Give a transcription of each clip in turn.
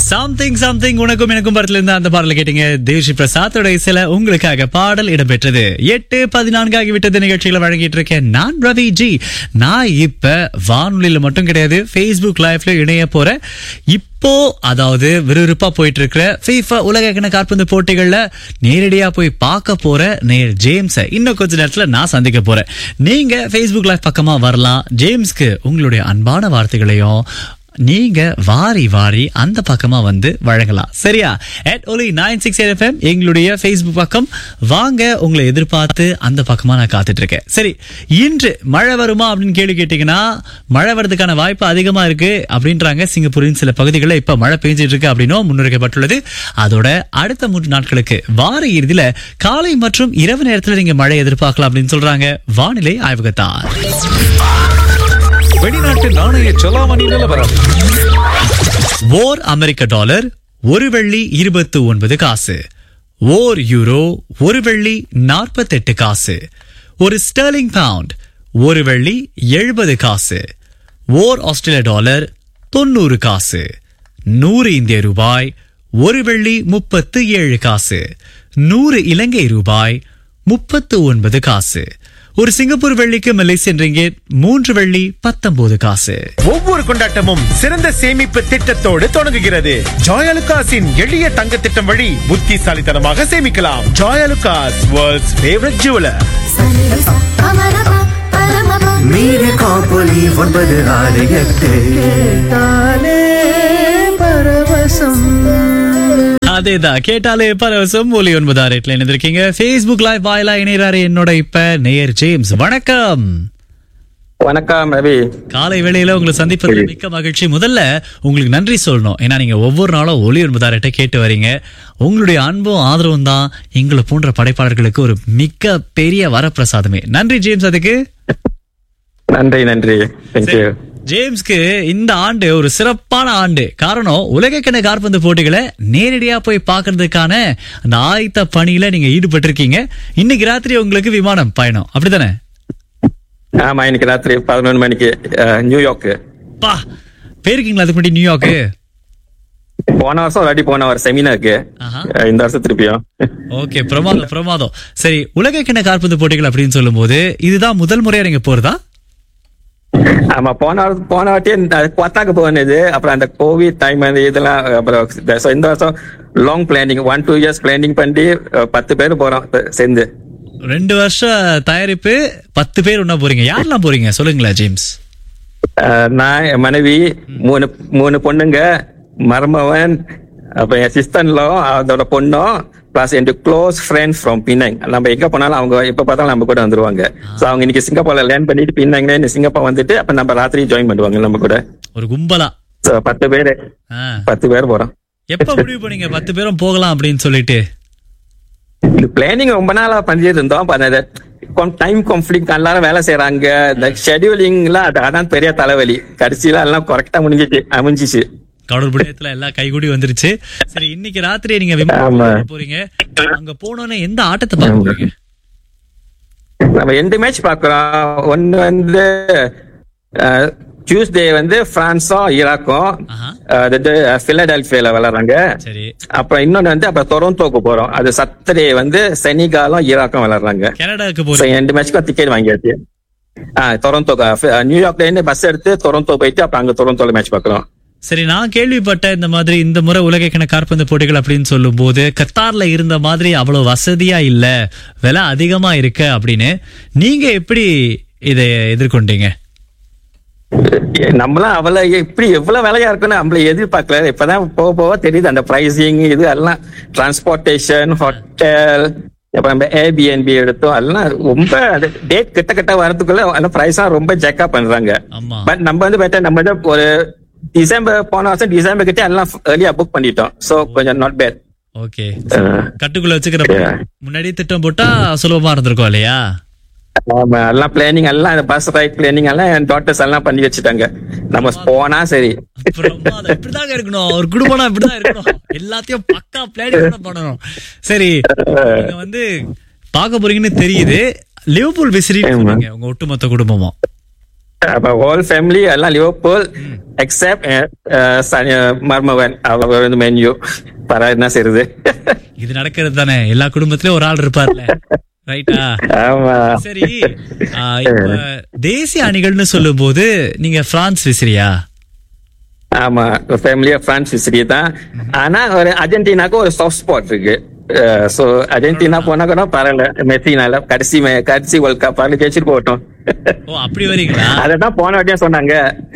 Something something உனக்கும் எனக்கும் படத்துல இருந்து அந்த பாடல கேட்டீங்க தேவ்ஸ்ரீ பிரசாத்தோட இசையில உங்களுக்காக பாடல் இடம்பெற்றது எட்டு பதினான்கு ஆகிவிட்டது நிகழ்ச்சிகளை வழங்கிட்டு இருக்கேன் நான் ரவி ஜி நான் இப்ப வானொலியில மட்டும் கிடையாது Facebook லைவ்ல இணைய போறேன் இப்போ அதாவது விறுவிறுப்பா போயிட்டு இருக்கிற FIFA உலக கிண காற்பந்து போட்டிகள்ல நேரடியா போய் பார்க்க போற நேர் ஜேம்ஸ இன்னும் கொஞ்ச நேரத்துல நான் சந்திக்க போறேன் நீங்க Facebook லைவ் பக்கமா வரலாம் ஜேம்ஸ்க்கு உங்களுடைய அன்பான வார்த்தைகளையும் நீங்க வாரி வாரி அந்த பக்கமா வந்து வழங்கலாம் சரியா at ஒலி நைன் சிக்ஸ் எஃப்எம் எங்களுடைய Facebook பக்கம் வாங்க உங்களை எதிர்பார்த்து அந்த பக்கமா நான் காத்துட்டு இருக்கேன் சரி இன்று மழை வருமா அப்படின்னு கேள்வி கேட்டீங்கன்னா மழை வர்றதுக்கான வாய்ப்பு அதிகமா இருக்கு அப்படின்றாங்க சிங்கப்பூரின் சில பகுதிகளில் இப்ப மழை பெஞ்சிட்டு இருக்கு அப்படின்னும் முன்னுரைக்கப்பட்டுள்ளது அதோட அடுத்த மூன்று நாட்களுக்கு வார இறுதியில காலை மற்றும் இரவு நேரத்துல நீங்க மழை எதிர்பார்க்கலாம் அப்படின்னு சொல்றாங்க வானிலை ஆய்வகத்தார் வெளிநாட்டு நாணய செலாவணி நிலவரம் ஓர் அமெரிக்க டாலர் ஒரு வெள்ளி இருபத்து ஒன்பது காசு ஓர் யூரோ ஒரு வெள்ளி நாற்பத்தெட்டு காசு ஒரு ஸ்டெர்லிங் பவுண்ட் ஒரு வெள்ளி எழுபது காசு ஓர் ஆஸ்திரேலிய டாலர் தொண்ணூறு காசு நூறு இந்திய ரூபாய் ஒரு வெள்ளி முப்பத்து ஏழு காசு நூறு இலங்கை ரூபாய் முப்பத்து ஒன்பது காசு ஒரு சிங்கப்பூர் வெள்ளிக்கு மலேசியன் ரிங்கெட் மூன்று வெள்ளி பத்தொன்பது காசு ஒவ்வொரு கொண்டாட்டமும் சிறந்த சேமிப்பு திட்டத்தோடு தொடங்குகிறது ஜாயலுகாஸின் எளிய தங்க திட்டம் வழி புத்திசாலித்தனமாக சேமிக்கலாம் ஜாயலுகாஸ் வேர்ல்ட்ஸ் ஃபேவரட் ஜுவலர் சனிரிசா அமரபா பரமபா மீறு காப்பொலி ஒன்பது ஆறு எட்டு கேட்டாலே பரவசம் அதேதான் கேட்டாலே பரவசம் ஒலி ஒன்பது ஆறு எட்டுல இணைந்திருக்கீங்க Facebook லைவ் வாயிலா இணையறாரு என்னோட இப்ப நேயர் ஜேம்ஸ் வணக்கம் வணக்கம் ரவி காலை வேளையில உங்களை சந்திப்பது மிக்க மகிழ்ச்சி முதல்ல உங்களுக்கு நன்றி சொல்லணும் ஏன்னா நீங்க ஒவ்வொரு நாளும் ஒலி ஒன்பதாயிரட்டை கேட்டு வரீங்க உங்களுடைய அன்பும் ஆதரவும் தான் எங்களை போன்ற படைப்பாளர்களுக்கு ஒரு மிக பெரிய வரப்பிரசாதமே நன்றி ஜேம்ஸ் அதுக்கு நன்றி நன்றி தேங்க்யூ ஜேம்ஸ்க்கு இந்த ஆண்டு ஒரு சிறப்பான ஆண்டு காரணம் உலகக்கிண காற்பந்து போட்டிகளை நேரடியா போய் பார்க்கிறதுக்கான அந்த ஆயத்த பணியில நீங்க ஈடுபட்டு இருக்கீங்க இன்னைக்கு ராத்திரி உங்களுக்கு விமானம் பயணம் அப்படிதானே ஆமா இன்னைக்கு ராத்திரி பதினொன்று மணிக்கு அஹ், நியூயார்க்கு பா போயிருக்கீங்களா அதுக்கு முன்னாடி நியூயார்க்கு போன வருஷம் ஆல்ரெடி போன ஒரு செமினாருக்கு ஆஹா. அஹ், இந்த வருஷம் திருப்பியும் ஓகே பிரமாதம் பிரமாதம் சரி உலகக்கிண காற்பந்து போட்டிகள் அப்படின்னு சொல்லும்போது இதுதான் முதல் முறையா நீங்க போறதா ஆமா போன வருஷம் போன வாட்டி பத்தாக்கு போனது அப்புறம் அந்த கோவிட் டைம் அந்த இதெல்லாம் அப்புறம் இந்த- so இந்த வருஷம் long planning one two years planning பண்ணி அஹ், பத்து பேர் போறோம் இப்ப சேர்ந்து ரெண்டு வருஷம் தயாரிப்பு பத்து பேர் ஒண்ணா போறீங்க யாரெல்லாம் போறீங்க சொல்லுங்களேன் ஜேம்ஸ் அஹ், நான் என் மனைவி மூணு மூணு பொண்ணுங்க மருமவன் அப்புறம் என் சிஸ்டன்லோ அதோட பொண்ணும் பிளஸ் என் க்ளோஸ் ஃப்ரெண்ட்ஸ் ஃப்ரம் பின்னாங் நம்ம எங்க போனாலும் அவங்க எப்ப பார்த்தாலும் நம்ம கூட வந்துருவாங்க சோ அவங்க இன்னைக்கு சிங்கப்பூர்ல லேர்ன் பண்ணிட்டு பின்னாங்க இந்த சிங்கப்பூர் வந்துட்டு அப்ப நம்ம ராத்திரி ஜாயின் பண்ணுவாங்க நம்ம கூட ஒரு கும்பலா சோ பத்து பேரு ஆ. பத்து பேர் போறோம் எப்ப முடிவு பண்ணீங்க பத்து பேரும் போகலாம் அப்படின்னு சொல்லிட்டு இந்த பிளானிங் ரொம்ப நாளா பண்ணிட்டு இருந்தோம் டைம் கான்ஃபிளிக் எல்லாரும் வேலை செய்யறாங்க இந்த ஷெடியூலிங்லாம் அது அதான் பெரிய தலைவலி கடைசியில எல்லாம் கரெக்டா முடிஞ்சிச்சு அமைஞ்சிச்சு கடவுள் புண்ணியத்துல எல்லாம் கைகூடி வந்துருச்சு சரி இன்னைக்கு ராத்திரி நீங்க ஆமா. விமானம் போறீங்க அங்க போனோன்னே எந்த ஆட்டத்தை பார்க்க போறீங்க நம்ம ரெண்டு மேட்ச் பாக்குறோம் ஒன்னு வந்து டியூஸ்டே வந்து பிரான்ஸும் ஈராக்கும் ஆஹா. அதாவது பிலடெல்பியால விளையாடுறாங்க சரி அப்புறம் இன்னொன்னு வந்து அப்புறம் டொரண்டோக்கு போறோம் அது சத்தரே வந்து செனிகாலும் ஈராக்கும் விளையாடுறாங்க கனடாக்கு So, போறீங்க ரெண்டு மேட்ச்க்கும் டிக்கெட் வாங்கியாச்சு ஆ டொரண்டோக்கு நியூயார்க்ல இருந்து பஸ் எடுத்து டொரண்டோ போயிட்டு அப்புறம் அங்க டொரண்டோல மேட்ச் பாக்குறோம் சரி நான் கேள்விப்பட்ட இந்த மாதிரி இந்த முறை உலகக்கிண காற்பந்து போட்டிகள் அப்படின்னு சொல்லும் போது கத்தார்ல இருந்த மாதிரி அவ்வளவு வசதியா இல்ல விலை அதிகமா இருக்கு அப்படின்னு நீங்க எப்படி இதை எதிர்கொண்டீங்க நம்மளாம் அவளை எப்படி எவ்வளவு விலையா இருக்குன்னு நம்மள எதிர்பார்க்கல இப்பதான் போக போக தெரியுது அந்த பிரைசிங் இது எல்லாம் டிரான்ஸ்போர்டேஷன் ஹோட்டல் அப்புறம் நம்ம ஏபிஎன்பி எடுத்தோம் எல்லாம் ரொம்ப டேட் கிட்ட கிட்ட வரதுக்குள்ள அந்த பிரைஸ் ரொம்ப ஜெக்கா பண்றாங்க ஆமா பட் நம்ம வந்து பெட்டர் நம்ம வந்து ஒரு டிசம்பர் போன வருஷம் டிசம்பர் கிட்ட எல்லாம் ஏர்லியா புக் பண்ணிட்டோம் சோ கொஞ்சம் நாட் பேட் ஓகே கட்டுக்குள்ள வச்சுக்கிற Yeah. முன்னாடி திட்டம் போட்டா சுலபமா இருந்திருக்கும் இல்லையா ஆமா எல்லாம் பிளானிங் எல்லாம் இந்த பஸ் ரைட் பிளானிங் எல்லாம் என் டாக்டர்ஸ் எல்லாம் பண்ணி வச்சுட்டாங்க நம்ம போனா சரி பிரமாதம். இப்படிதாங்க இருக்கணும் ஒரு குடும்பம்னா இப்படிதான் இருக்கணும் எல்லாத்தையும் பக்கா பிளானிங் பண்ணணும் சரி நீங்க வந்து பார்க்க போறீங்கன்னு தெரியுது லிவர்பூல் விசிறி ஆமா. உங்க ஒட்டுமொத்த குடும்பமும் அப்ப ஹோல் ஃபேமிலி எல்லாம் லிவர்பூல் எக்ஸப்ட் மர்மவன் அவர் வந்து மென்யூ பரா என்ன செய்யறது இது நடக்கிறது தானே எல்லா குடும்பத்திலயும் ஒரு ஆள் இருப்பார்ல ரைட்டா ஆமா சரி ஆ, இப்ப தேசிய அணிகள்னு சொல்லும் போது நீங்க பிரான்ஸ் விசிறியா ஆமா ஃபேமிலியா பிரான்ஸ் விசிறி தான் ஆனா ஒரு அர்ஜென்டினாக்கு ஒரு சாஃப்ட் ஸ்பாட் இருக்கு சோ அர்ஜென்டினா போனா கூட பரவாயில்ல மெஸ்ஸினால கடைசி மே- கடைசி வேர்ல்ட் கப் அதுல ஜெயிச்சுட்டு போகட்டும் ஓ அப்படி வரீங்களா அததான் போன வாட்டியும் சொன்னாங்க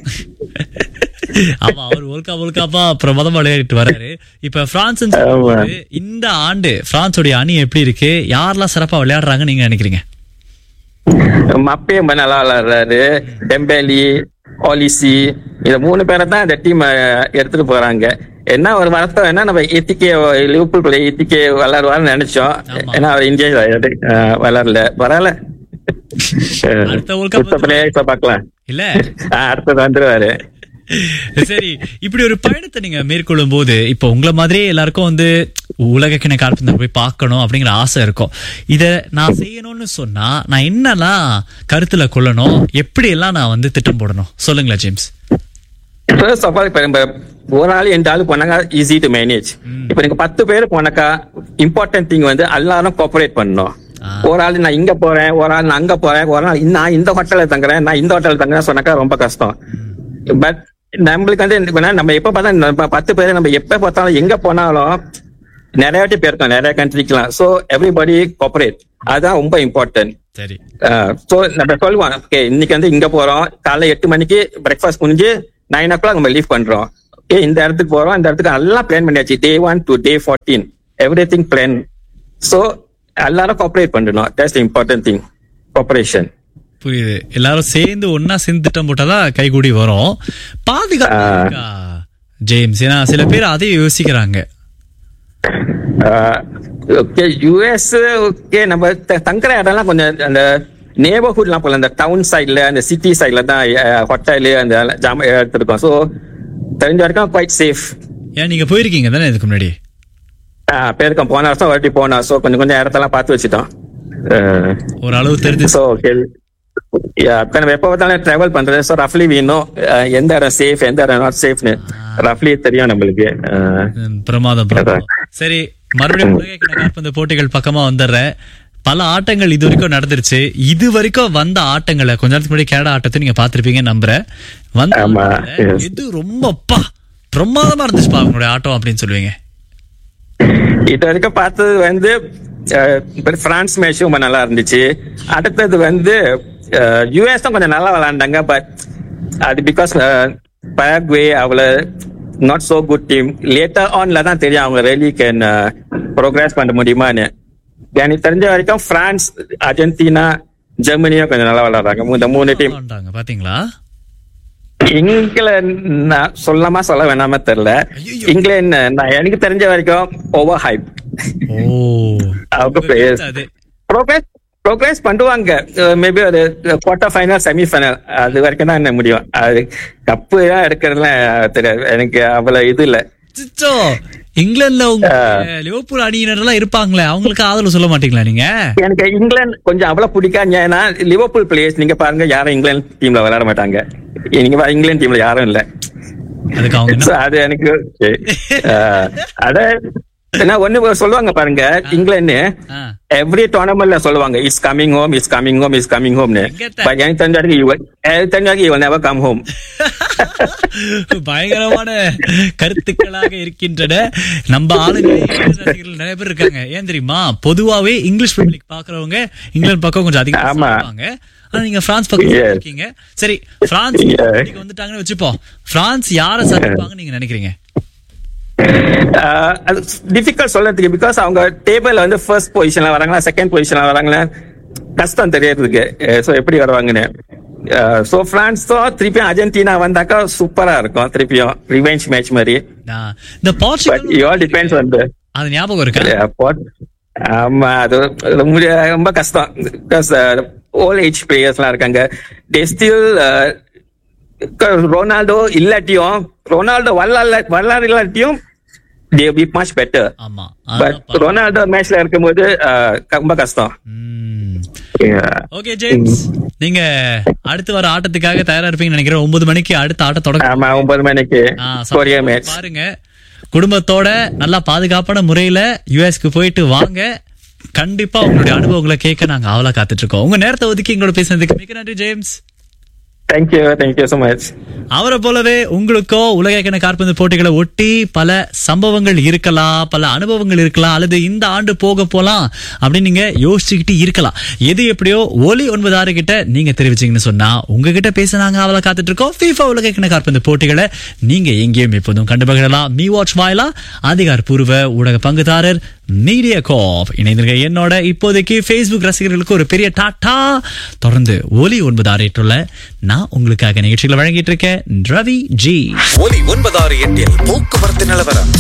ஆமா அவர் ஒல்கா ஒல்காப்பா பிரமாதம் விளையாடிட்டு வராரு இப்ப பிரான்ஸ் இந்த ஆண்டு பிரான்ஸோட அணி எப்படி இருக்கு யாரெல்லாம் சிறப்பா விளையாடுறாங்கன்னு நீங்க நினைக்கிறீங்க மப்பே ரொம்ப நல்லா விளையாடுறாரு டெம்பேலி ஆலிசி இந்த மூணு பேரை தான் இந்த டீம் எடுத்துட்டு போறாங்க என்ன ஒரு வருத்தம் என்ன நம்ம ஏத்திக்கே லிவர்பூல் பிள்ளை ஏத்திக்கே விளையாடுவார்னு நினைச்சோம் ஆமா. ஏன்னா அவர் இந்தியா அஹ், விளையாடல பரவாயில்ல அடுத்த World Cup அடுத்த பிளேயர்ஸ பார்க்கலாம் இல்ல அஹ், அடுத்தது வந்துருவாரு சரி இப்படி ஒரு பயணத்தை நீங்க மேற்கொள்ளும் போது இப்ப உங்களை மாதிரியே எல்லாருக்கும் வந்து உலக கிண கால்பந்தை போய் பார்க்கணும் அப்படிங்கிற ஆசை இருக்கும் இத நான் செய்யணும்னு சொன்னா நான் என்னெல்லாம் கருத்துல கொள்ளணும் எப்படி எல்லாம் நான் வந்து திட்டம் போடணும் சொல்லுங்களேன் ஜேம்ஸ் ஃபர்ஸ்ட் ஆஃப் ஆல் இப்ப நம்ம ஒரு ஆள் ரெண்டு ஆள் போனாங்க ஈஸி டு மேனேஜ் இப்ப நீங்க பத்து பேர் போனாக்கா இம்பார்ட்டன்ட் திங் வந்து எல்லாரும் கோஆபரேட் பண்ணணும் ஆ. ஒரு ஆள் நான் இங்க போறேன் ஒரு ஆள் நான் அங்க போறேன் ஒரு ஆள் நான் இந்த ஹோட்டல்ல தங்குறேன் நான் இந்த ஹோட்டல்ல தங்குறேன் சொன்னாக்கா ரொம்ப கஷ்டம் பட் நம்மளுக்கு வந்து என்ன பண்ணா, நம்ம எப்ப பார்த்தா நம்ம பத்து பேர் நம்ம எப்ப பார்த்தாலும் எங்க போனாலும் நிறைய வாட்டி போயிருக்கோம் நிறைய கண்ட்ரிக்கலாம் சோ எவ்ரிபடி கோஆபரேட் அதுதான் ரொம்ப இம்பார்ட்டன்ட் சரி சோ நம்ம சொல்லுவோம் ஓகே இன்னைக்கு வந்து இங்க போறோம் காலைல எட்டு மணிக்கு பிரேக்ஃபாஸ்ட் முடிஞ்சு நைன் ஓ கிளாக் நம்ம லீவ் பண்றோம் ஏ இந்த இடத்துக்கு போறோம் இந்த இடத்துக்கு எல்லாம் பிளான் பண்ணியாச்சு day one to day fourteen everything plan so எல்லாரும் கோஆபரேட் பண்ணணும் தட்ஸ் இம்பார்ட்டன்ட் திங் கோஆபரேஷன் புரியுது எல்லாரும் சேர்ந்து ஒன்னா சேர்ந்து திட்டம் போட்டாதான் கைகூடி வரும் பாதுகாப்பு இருக்கா, ஜேம்ஸ் ஏன்னா சில பேர் அதையும் யோசிக்கிறாங்க ஓகே யூஎஸ் ஓகே நம்ம த- தங்குற இடம்லாம் கொஞ்சம் அந்த நேபர்ஹுட்லாம் போல அந்த டவுன் சைட்ல அந்த சிட்டி சைட்ல தான் ஹோட்டலு அந்த ஜாம எடுத்திருக்கோம் ஸோ தெரிஞ்ச வரைக்கும் குவைட் சேஃப் ஏன் நீங்க போயிருக்கீங்க தானே இதுக்கு முன்னாடி பேருக்கும் போன வருஷம் வாட்டி போனோம் ஸோ கொஞ்சம் கொஞ்சம் இடத்தெல்லாம் பார்த்து வச்சுட்டோம் ஒரு அளவு தெரிஞ்சு ஸோ ஓகே அப்ப நம்ம எப்போ பார்த்தாலும் டிராவல் பண்றது ஸோ ரஃப்லி வீணும் எந்த இடம் சேஃப் எந்த இடம் நாட் சேஃப்னு ரஃப்லி தெரியும் நம்மளுக்கு அஹ், ம், பிரமாதம் பிரமாதம் சரி மறுபடியும் உலக கிண்ண கால்பந்து போட்டிகள் பக்கமா வந்துடுறேன் பல ஆட்டங்கள் இது வரைக்கும் நடந்துருச்சு இது வரைக்கும் வந்த ஆட்டங்களை கொஞ்ச நேரத்துக்கு முன்னாடி கேரளா ஆட்டத்தை நீங்க பாத்திருப்பீங்க நம்புறேன் வந்த ஆமா, ஆட்டத்துல yes. எது ரொம்பப்பா பிரமாதமா இருந்துச்சுப்பா அவங்களுடைய ஆட்டம் அப்படின்னு சொல்லுவீங்க இது வரைக்கும் பார்த்தது வந்து அஹ், இப்ப பிரான்ஸ் மேட்ச் ரொம்ப நல்லா இருந்துச்சு அடுத்தது வந்து யூஎஸ் தான் கொஞ்சம் நல்லா விளையாண்டாங்க பட் அது பிகாஸ் பராக்வே அவள not so good team later ஆன்ல தான் தெரியும் அவங்க ரெலி கேன் ப்ரோக்ரஸ் பண்ண முடியுமான்னு எனக்கு தெரிஞ்ச வரைக்கும் பிரான்ஸ் அர்ஜென்டினா ஜெர்மனியும் கொஞ்சம் நல்லா விளையாடுறாங்க இந்த மூணு டீம் விளையாண்டாங்க, பாத்தீங்களா இங்கிலாந்து நான் சொல்லமா சொல்ல வேணாம தெரியல இங்கிலாந்து நான் எனக்கு தெரிஞ்ச வரைக்கும் ஓவர் ஹைப் ஓ அவங்க பிளேயர்ஸ் அது ப்ரோக்ரஸ் ப்ரோக்ரஸ் பண்ணுவாங்க மேபி ஒரு குவார்டர் ஃபைனல் செமி ஃபைனல் அது வரைக்கும் தான் என்ன முடியும் அது கப்பு தான் எடுக்கிறதுலாம் தெரியாது எனக்கு அவ்வளவு இது இல்ல சிச்சோ இங்கிலாந்துல உங்க லிவர்பூல் அணியினர் எல்லாம் இருப்பாங்களே அவங்களுக்கு ஆதரவு சொல்ல மாட்டீங்களா நீங்க எனக்கு இங்கிலாந்து கொஞ்சம் அவ்வளவு பிடிக்காது ஏன்னா லிவர்பூல் பிளேயர்ஸ் நீங்க பாருங்க யாரும் இங்கிலாந்து டீம்ல விளையாட மாட்டாங்க நீங்க பாருங்க, இங்கிலாந்து டீம்ல யாரும் இல்ல அதுக்கு அவங்க என்ன So, அது எனக்கு அஹ், அத என்ன ஒண்ணு சொல்லுவாங்க பாருங்க இங்கிலாந்து ஆ. எவ்ரி டோர்னமெண்ட்ல சொல்லுவாங்க it's coming home it's coming home it's coming ஹோம்னு எங்கத்த? பட் எனக்கு தெரிஞ்ச வரைக்கும் இவன் எனக்கு தெரிஞ்ச வரைக்கும் இவன் நெவர் கம் ஹோம் பயங்கரமான கருத்துக்களாக இருக்கின்றன நம்ம ஆளுங்க இங்கிலாந்து ரசிகர்கள் நிறைய பேர் இருக்காங்க ஏன் தெரியுமா பொதுவாவே இங்கிலீஷ் பிரீமியர் லீக் பாக்குறவங்க இங்கிலாந்து பக்கம் கொஞ்சம் அதிகமா ஆமா. சொல்லுவாங்க ஆனா நீங்க பிரான்ஸ் பக்கம் Yes. இருக்கீங்க சரி பிரான்ஸ் Yeah. இன்னைக்கு வந்துட்டாங்கன்னு வச்சுப்போம் பிரான்ஸ் யாரை சந்திப்பாங்கன்னு நீங்க நினைக்கிறீங்க அஹ், அது டிஃபிகல்ட் சொல்றதுக்கு பிகாஸ் அவங்க டேபிள்ல வந்து ஃபர்ஸ்ட் பொசிஷன்ல வராங்களா செகண்ட் பொசிஷன்ல வராங்களா கஷ்டம் தெரியறதுக்கு சோ எப்படி வருவாங்கன்னு சோ பிரான்ஸ் தான் திருப்பியும் அர்ஜென்டினா வந்தாக்கா சூப்பரா இருக்கும் திருப்பியும் ரிவெஞ்ச் மேட்ச் மாதிரி நான் இந்த but Portugal you all depends on the அது ஞாபகம் இருக்கா What? ஆமா அது ரொம்ப ரொம்ப கஷ்டம் பிகாஸ் ஓல்ட் ஏஜ் பிளேயர்ஸ்லாம் இருக்காங்க தே ஸ்டில் ரொனால்டோ இல்லாட்டியும் ரொனால்டோ வரலாறு வரலாறு இல்லாட்டியும் they will be much better ஆமா but ரொனால்டோ மேட்ச்ல இருக்கும்போது uh, ரொம்ப கஷ்டம் Yeah. ஓகே ஜேம்ஸ் நீங்க அடுத்து வர ஆட்டத்துக்காக தயாரா இருப்பீங்கன்னு நினைக்கிறேன் ஒன்பது மணிக்கு அடுத்த ஆட்டம் தொடங்க ஆமா ஒன்பது மணிக்கு ஆ, கொரியா சந்தோஷமா மேட்ச் பாருங்க குடும்பத்தோட நல்லா பாதுகாப்பான முறையில யுஎஸ்க்கு போயிட்டு வாங்க கண்டிப்பா உங்களுடைய அனுபவங்களை கேட்க நாங்க ஆவலா காத்துட்டு இருக்கோம் உங்க நேரத்தை ஒதுக்கி எங்களோட பேசுனதுக்கு மிக நன்றி James thank you thank you so much அவரை போலவே உங்களுக்கோ உலகக்கிண காற்பந்து போட்டிகளை ஒட்டி பல சம்பவங்கள் இருக்கலாம் பல அனுபவங்கள் இருக்கலாம் அல்லது இந்த ஆண்டு போக போலாம் அப்படின்னு நீங்க யோசிச்சுக்கிட்டு இருக்கலாம் எது எப்படியோ ஒலி ஒன்பது ஆறு கிட்ட நீங்க தெரிவிச்சீங்கன்னு சொன்னா உங்ககிட்ட பேச நாங்க அவளை காத்துட்டு இருக்கோம் FIFA உலகக்கிண காற்பந்து போட்டிகளை நீங்க எங்கேயும் எப்போதும் கண்டுபகலாம் மீ வாட்ச் வாயிலா அதிகாரப்பூர்வ ஊடக பங்குதாரர் மீடியா கோப் இணைந்திருக்க என்னோட இப்போதைக்கு Facebook ரசிகர்களுக்கு ஒரு பெரிய டாட்டா தொடர்ந்து ஒலி ஒன்பது ஆறு எட்டுள்ள நான் உங்களுக்காக நிகழ்ச்சிகளை வழங்கிட்டு இருக்கேன் ரவி ஜி ஒலி ஒன்பதாறு எட்டில் போக்குவரத்து நிலவரம்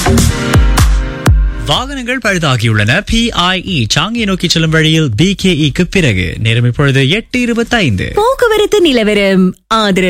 வாகனங்கள் பழுதாகியுள்ளன பிஐஇ சாங்கியை நோக்கி செல்லும் வழியில் பிகேஇக்கு பிறகு நேரம் இப்பொழுது எட்டு இருபத்தைந்து போக்குவரத்து நிலவரம் ஆதரவு